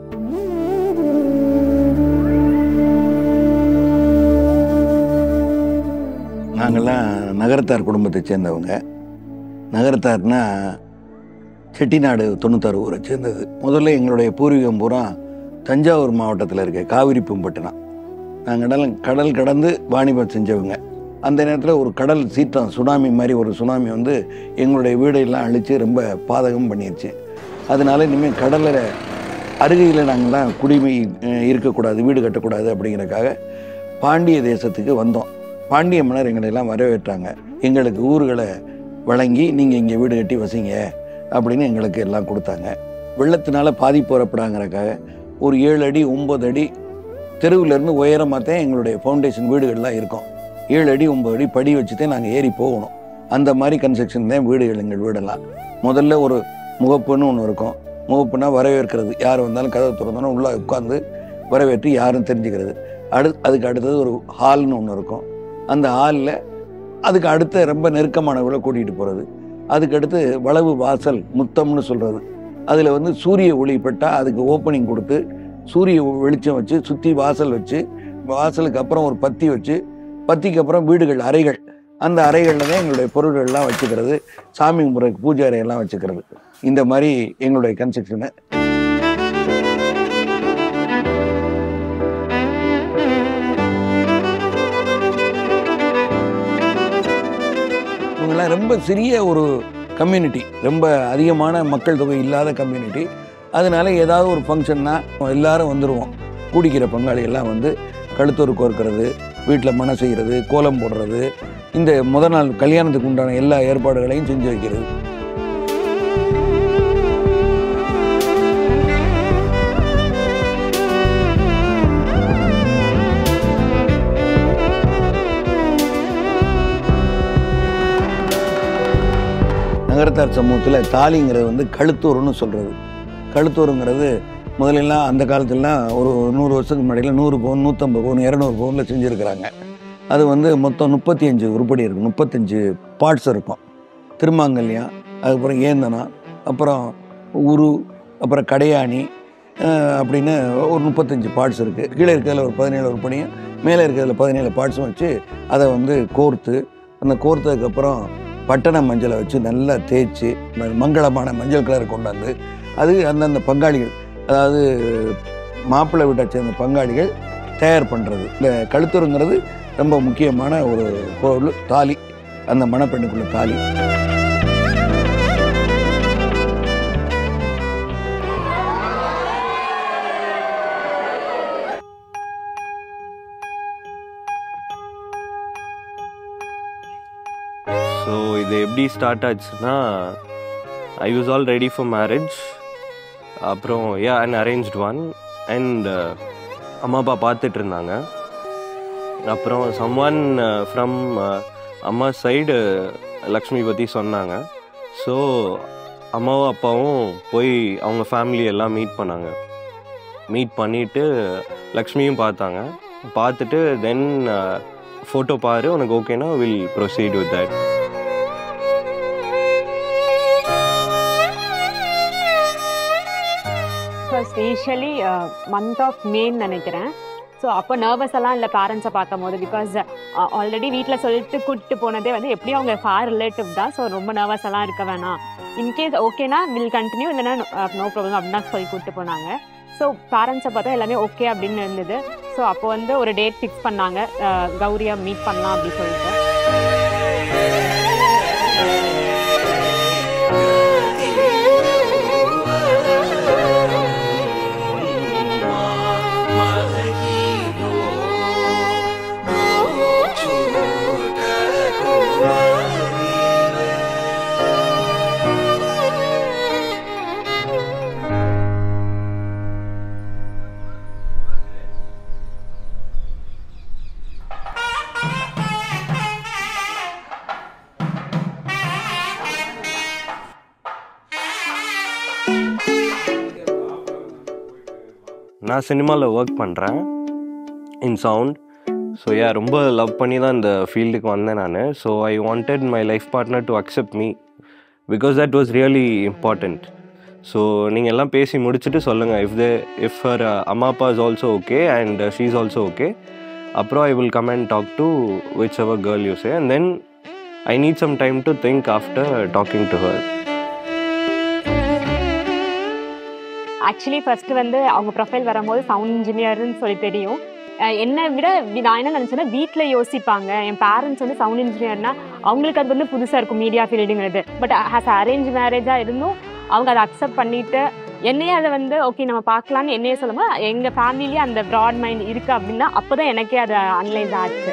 நாங்கள்லாம் நகரத்தார் குடும்பத்தை சேர்ந்தவங்க நகரத்தார்னா செட்டிநாடு தொண்ணூத்தாறு ஊரை சேர்ந்தது முதல்ல எங்களுடைய பூர்வீகம் பூரா தஞ்சாவூர் மாவட்டத்தில் இருக்க காவிரி பூம்பட்டினம் நாங்கள் கடல் கடல் கடந்து வாணிபம் செஞ்சவங்க அந்த நேரத்தில் ஒரு கடல் சீற்றம் சுனாமி மாதிரி ஒரு சுனாமி வந்து எங்களுடைய வீடையெல்லாம் அழித்து ரொம்ப பாதகம் பண்ணிருச்சு அதனால இனிமேல் கடலில் அருகையில் நாங்கள்லாம் குடிமை அஹ், இருக்கக்கூடாது வீடு கட்டக்கூடாது அப்படிங்கிறக்காக பாண்டிய தேசத்துக்கு வந்தோம் பாண்டிய மன்னர் எங்களை எல்லாம் வரவேற்றாங்க எங்களுக்கு ஊர்களை வழங்கி நீங்கள் இங்கே வீடு கட்டி வசிங்க அப்படின்னு எங்களுக்கு எல்லாம் கொடுத்தாங்க வெள்ளத்தினால பாதிப்பு வரப்படாங்கிறக்காக ஒரு ஏழு அடி ஒம்பது அடி தெருவுலேருந்து உயரமாக தான் எங்களுடைய ஃபவுண்டேஷன் வீடுகள்லாம் இருக்கும் ஏழு அடி ஒம்பது அடி படி வச்சு தான் நாங்கள் ஏறி போகணும் அந்த மாதிரி கன்ஸ்ட்ரக்ஷன் தான் வீடுகள் எங்கள் வீடெல்லாம் முதல்ல ஒரு முகப்புன்னு ஒன்று இருக்கும் முகப்புனா வரவேற்கிறது யார் வந்தாலும் கதவை திறந்தோன்னா உள்ளே உட்காந்து வரவேற்று யாரும் தெரிஞ்சுக்கிறது அடு அதுக்கு அடுத்தது ஒரு ஹால்னு ஒன்று இருக்கும் அந்த ஹாலில் அதுக்கு அடுத்த ரொம்ப நெருக்கமானவர்களை கூட்டிகிட்டு போகிறது அதுக்கு அடுத்து வளவு வாசல் முத்தம்னு சொல்கிறது அதில் வந்து சூரிய ஒளி பட்டால் அதுக்கு ஓப்பனிங் கொடுத்து சூரிய வெளிச்சம் வச்சு சுற்றி வாசல் வச்சு வாசலுக்கு அப்புறம் ஒரு பத்தி வச்சு பத்திக்கு அப்புறம் வீடுகள் அறைகள் அந்த அறைகளில் தான் எங்களுடைய பொருள்கள்லாம் வச்சுக்கிறது சாமி முறைக்கு பூஜை அறையெல்லாம் வச்சுக்கிறது இந்த மாதிரி எங்களுடைய கன்ஸ்ட்ரக்ஷனை இவங்கெல்லாம் ரொம்ப சிறிய ஒரு கம்யூனிட்டி ரொம்ப அதிகமான மக்கள் தொகை இல்லாத கம்யூனிட்டி அதனால ஏதாவது ஒரு ஃபங்க்ஷன்னா எல்லாரும் வந்துடுவோம் கூடிக்கிற பங்காளி எல்லாம் வந்து கழுத்தூர் கோர்க்கிறது வீட்டில் மனை செய்கிறது கோலம் போடுறது இந்த முத நாள் கல்யாணத்துக்கு உண்டான எல்லா ஏற்பாடுகளையும் செஞ்சு வைக்கிறது நகரத்தார் சமூகத்தில் தாலிங்கிறது வந்து கழுத்தூர்னு சொல்கிறது கழுத்தூருங்கிறது முதலெல்லாம் அந்த காலத்துலலாம் ஒரு நூறு வருஷத்துக்கு முன்னாடியில் நூறு பவுன் நூற்றம்பது பவுன் இரநூறு பவுனில் செஞ்சுருக்கிறாங்க அது வந்து மொத்தம் முப்பத்தி அஞ்சு உருப்படி இருக்கும் முப்பத்தஞ்சு பார்ட்ஸ் இருக்கும் திருமாங்கல்யம் அதுக்கப்புறம் ஏந்தனம் அப்புறம் உரு அப்புறம் கடையாணி அஹ், அப்படின்னு ஒரு முப்பத்தஞ்சு பார்ட்ஸ் இருக்குது கீழே இருக்கிறதுல ஒரு பதினேழு உருப்படியும் மேலே இருக்கிறதுல பதினேழு பார்ட்ஸும் வச்சு அதை வந்து கோர்த்து அந்த கோர்த்ததுக்கப்புறம் பட்டண மஞ்சளை வச்சு நல்லா தேய்ச்சி ம- மங்களமான மஞ்சள் கலர் கொண்டாந்து அது அந்தந்த பங்காளிகள் அதாவது மாப்பிள்ளை வீட்டை சேர்ந்த பங்காளிகள் தயார் பண்ணுறது இந்த கழுத்துருங்கிறது ரொம்ப முக்கியமான ஒரு பொருள் தாலி அந்த மணப்பெண்ணுக்குள்ள தாலி ஸோ இது எப்படி ஸ்டார்ட் ஆச்சுன்னா I was all ready for marriage அப்புறம் yeah and arranged one and அம்மா அப்பா பார்த்துட்டு இருந்தாங்க அப்புறம் சம் ஒன் ஃப்ரம் அம்மா சைடு லக்ஷ்மி பற்றி சொன்னாங்க ஸோ அம்மாவும் அப்பாவும் போய் அவங்க ஃபேமிலி எல்லாம் மீட் பண்ணாங்க மீட் பண்ணிவிட்டு லக்ஷ்மியும் பார்த்தாங்க பார்த்துட்டு தென் ஃபோட்டோ பாரு உனக்கு ஓகேனா will proceed with that first usually month of மேன்னு நினைக்கிறேன் ஸோ அப்போ நர்வஸ் எல்லாம் இல்லை பேரண்ட்ஸை பார்க்கும் போது பிகாஸ் ஆல்ரெடி வீட்டில் சொல்லிட்டு கூட்டிட்டு போனதே வந்து எப்படியும் அவங்க ஃபார் ரிலேட்டிவ் தான் ஸோ ரொம்ப நர்வஸ் எல்லாம் இருக்க வேணாம் இன்கேஸ் ஓகேனா வில் கண்டினியூ இல்லைன்னா நோ ப்ராப்ளம் அப்படின்னு சொல்லி கூப்பிட்டு போனாங்க ஸோ பேரண்ட்ஸை பார்த்தா எல்லாமே ஓகே அப்படின்னு இருந்தது ஸோ அப்போ வந்து ஒரு டேட் ஃபிக்ஸ் பண்ணாங்க அஹ், கௌரியை மீட் பண்ணலாம் அப்படின்னு சொல்லிட்டு நான் சினிமாவில் ஒர்க் பண்ணுறேன் இன் சவுண்ட் ஸோ யா ரொம்ப லவ் பண்ணி தான் இந்த ஃபீல்டுக்கு வந்தேன் நான் so I wanted my life partner to accept me because that was really important so நீங்கள் எல்லாம் பேசி முடிச்சுட்டு சொல்லுங்கள் இஃப் தே இஃப் ஹர் அம்மா அப்பா is also okay and she is also okay அப்புறம் I will come and talk to which அவர் girl you say and then I need some time to think after talking to her actually first வந்து அவங்க profile வரும்போது sound இன்ஜினியர்னு சொல்லி தெரியும் அஹ் என்னை விட we- நான் என்ன நினச்சேன்னா வீட்டில் யோசிப்பாங்க என் பேரண்ட்ஸ் வந்து சவுண்ட் இன்ஜினியர்னா அவங்களுக்கு அது வந்து புதுசாக இருக்கும் மீடியா ஃபீல்டுங்கிறது பட் ஹாஸ் அரேஞ்ச் மேரேஜாக இருந்தும் அவங்க அதை அக்செப்ட் பண்ணிட்டு என்னையே அதை வந்து ஓகே நம்ம பார்க்கலான்னு என்னையே சொல்லும்போது எங்கள் ஃபேமிலிலேயே அந்த ப்ராட் மைண்ட் இருக்குது அப்படின்னா அப்போ தான் எனக்கே அது அனலைஸ் ஆச்சு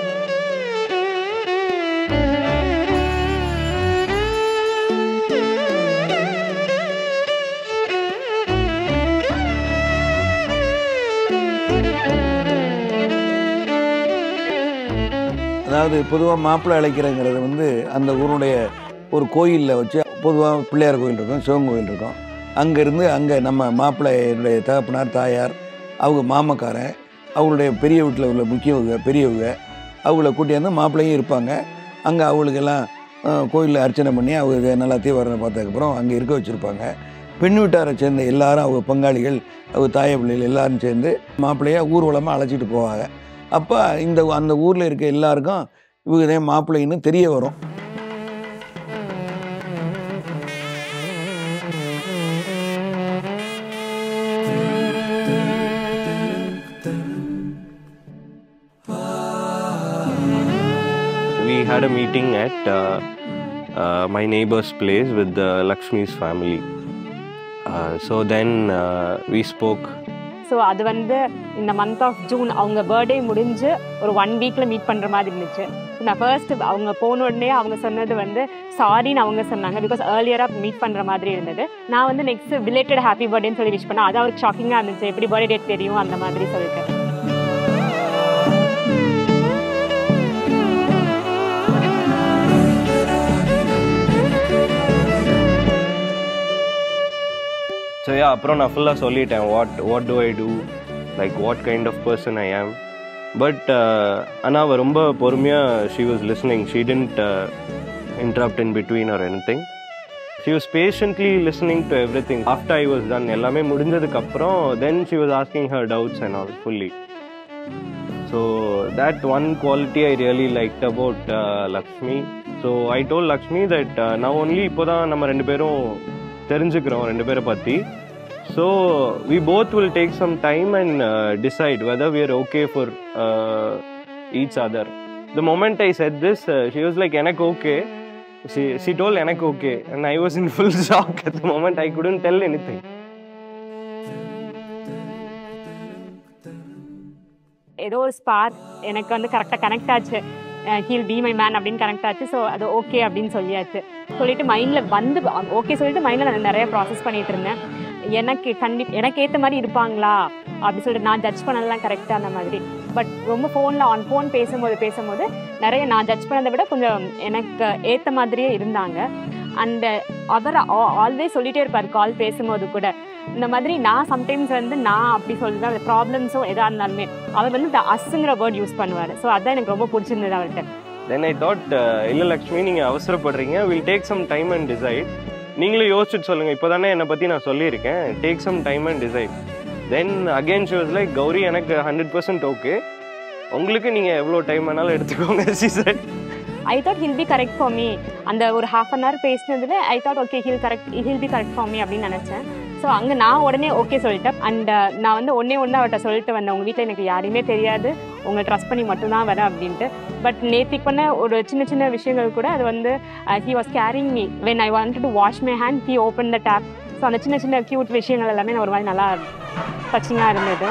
அதாவது பொதுவாக மாப்பிள்ளை அழைக்கிறங்கிறது வந்து அந்த ஊருடைய ஒரு கோயிலில் வச்சு பொதுவாக பிள்ளையார் கோயில் இருக்கும் சிவன் கோயில் இருக்கும் அங்கேருந்து அங்கே நம்ம மாப்பிள்ளையுடைய தகப்பனார் தாயார் அவங்க மாமக்காரன் அவங்களுடைய பெரிய வீட்டில் உள்ள முக்கியவங்க பெரியவங்க அவங்கள கூட்டியாந்து மாப்பிள்ளையும் இருப்பாங்க அங்கே அவங்களுக்கெல்லாம் கோயிலில் அர்ச்சனை பண்ணி அவங்க நல்லாத்தையும் வரதை பார்த்ததுக்கப்புறம் அங்கே இருக்க வச்சுருப்பாங்க பெண் வீட்டாரை சேர்ந்த எல்லாரும் அவங்க பங்காளிகள் அவங்க தாய பிள்ளைகள் எல்லாரும் சேர்ந்து மாப்பிள்ளையை ஊர்வலமாக அழைச்சிட்டு போவாங்க அப்போ இந்த அந்த ஊரில் இருக்க எல்லாருக்கும் இவங்க தான் மாப்பிள்ளைன்னு தெரிய வரும் we had a meeting at uh, uh, my neighbor's place with the Lakshmi's family. Uh, so then uh, we spoke. So அது வந்து இந்த மந்த் ஆஃப் ஜூன் அவங்க பர்த்டே முடிஞ்சு ஒரு ஒன் வீக்கில் மீட் பண்ணுற மாதிரி இருந்துச்சு நான் ஃபர்ஸ்ட் அவங்க போன உடனே அவங்க சொன்னது வந்து சாரின்னு அவங்க சொன்னாங்க பிகாஸ் ஏர்லியராக மீட் பண்ணுற மாதிரி இருந்தது நான் வந்து நெக்ஸ்ட் ரிலேட்டட் ஹாப்பி பர்த்டேன்னு சொல்லி விஷ் பண்ணேன் அது அவருக்கு ஷாக்கிங்காக இருந்துச்சு எப்படி பர்த்டே டேட் தெரியும் அந்த மாதிரி சொல்லிட்டு ஸோ யா அப்புறம் நான் ஃபுல்லாக சொல்லிட்டேன் what what do I do like what kind of person I am but ஆனால் அவள் ரொம்ப பொறுமையாக she was listening she didn't interrupt in between or anything she was patiently listening to everything after I was done எல்லாமே முடிஞ்சதுக்கப்புறம் then she was asking her doubts and all fully so that one quality I really like about Lakshmi so I told Lakshmi that நான் only இப்போ தான் நம்ம ரெண்டு பேரும் தெரிஞ்சுக்கிறோம் ரெண்டு பேரை பற்றி so we both will take some time and decide whether we are okay for each other the moment I said this she was like எனக்கு ஓகே ஷி ஷி டோல் எனக்கு okay and I was in full shock at the moment I couldn't tell anything ஏதோ ஒரு spark எனக்கு வந்து கரெக்டாக connect ஆச்சு he'll be my man அப்படின்னு connect ஆச்சு ஸோ அது ஓகே அப்படின்னு சொல்லியாச்சு சொல்லிட்டு மைண்டில் வந்து ஓகே சொல்லிட்டு மைண்டில் நான் நிறைய ப்ராசஸ் பண்ணிட்டு இருந்தேன் எனக்கு கண்டி எனக்கு ஏற்ற மாதிரி இருப்பாங்களா அப்படி சொல்லிட்டு நான் ஜட்ஜ் பண்ணலாம் கரெக்டாக அந்த மாதிரி பட் ரொம்ப ஃபோனில் ஆன் ஃபோன் பேசும்போது பேசும்போது நிறைய நான் ஜட்ஜ் பண்ணதை விட கொஞ்சம் எனக்கு ஏற்ற மாதிரியே இருந்தாங்க அண்டு அவர் ஆல்வேஸ் சொல்லிட்டே இருப்பார் கால் பேசும்போது கூட இந்த மாதிரி நான் சம்டைம்ஸ் வந்து நான் அப்படி சொல்லுவேன் அந்த ப்ராப்ளம்ஸோ எதாக இருந்தாலுமே அவர் வந்து இந்த அஸ்ஸுங்கிற வேர்ட் யூஸ் பண்ணுவார் ஸோ அதான் எனக்கு ரொம்ப பிடிச்சிருந்தது அவர்கிட்ட தென் ஐ தாட் இல்லை லக்ஷ்மி நீங்கள் அவசரப்படுறீங்க will take some time and decide நீங்களும் யோசிச்சுட்டு சொல்லுங்கள் இப்போ தானே என்னை பற்றி நான் சொல்லியிருக்கேன் take some time and decide then again she was like Gowri எனக்கு ஹண்ட்ரட் பர்சன்ட் ஓகே உங்களுக்கு நீங்கள் எவ்வளோ டைம் வேணாலும் எடுத்துக்கோங்க she said I thought he'll be correct for me அந்த ஒரு ஹாஃப் அன் ஹவர் பேசினதுல I thought okay he'll correct he'll be correct for me அப்படின்னு நினச்சேன் ஸோ அங்கே நான் உடனே ஓகே சொல்லிட்டேன் அண்ட் நான் வந்து ஒன்றே ஒன்று அவர்கிட்ட சொல்லிட்டு வந்தேன் உங்கள் வீட்டில் எனக்கு யாரையுமே தெரியாது உங்களை ட்ரஸ்ட் பண்ணி மட்டும்தான் வரேன் அப்படின்ட்டு பட் நேத்திக்கு பண்ண ஒரு சின்ன சின்ன விஷயங்கள் கூட அது வந்து he was caring me when I want to wash my hand he open the tap so அந்த சின்ன சின்ன க்யூட் விஷயங்கள் எல்லாமே ஒரு மாதிரி நல்லா டச்சிங்காக இருந்தது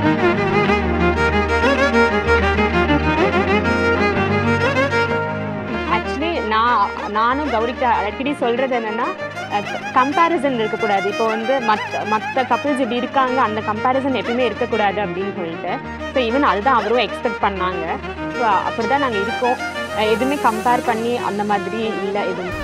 ஆக்சுவலி நான் நானும் கௌரிக்கு அடிக்கடி சொல்கிறது என்னென்னா கம்பேரிசன் இருக்கக்கூடாது இப்போ வந்து மற்ற மற்ற கப்புள்ஸ் இப்படி இருக்காங்க அந்த கம்பேரிசன் எப்பயுமே இருக்கக்கூடாது அப்படின்னு சொல்லிட்டு ஸோ ஈவன் அதுதான் அவரும் எக்ஸ்பெக்ட் பண்ணாங்க ஸோ அப்படி தான் நாங்கள் இருக்கோம் அஹ் எதுவுமே கம்பேர் பண்ணி அந்த மாதிரி இல்லை எதுவும்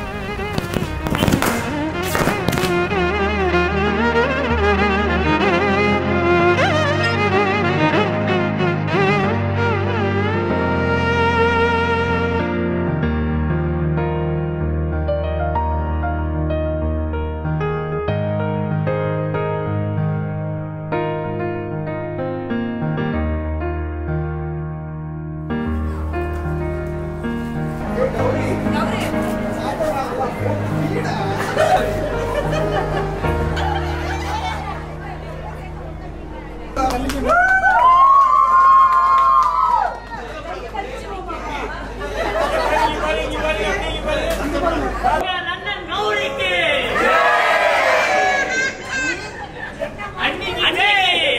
அண்ணன் கௌரிக்கு அண்ணி அண்ணே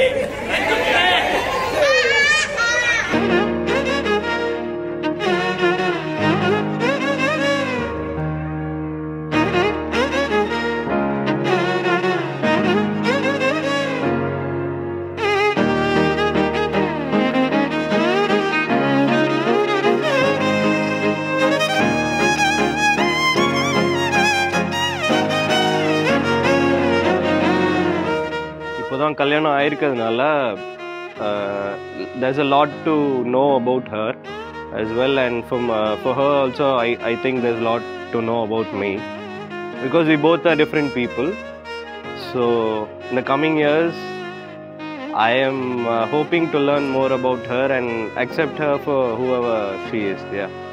இப்போதான் கல்யாணம் ஆயிருக்கிறதுனால there's a lot to know about her as well and from uh, for her also I, I think there's a lot to know about me because we both are different people so in the coming years I am uh, hoping to learn more about her and accept her for whoever she is yeah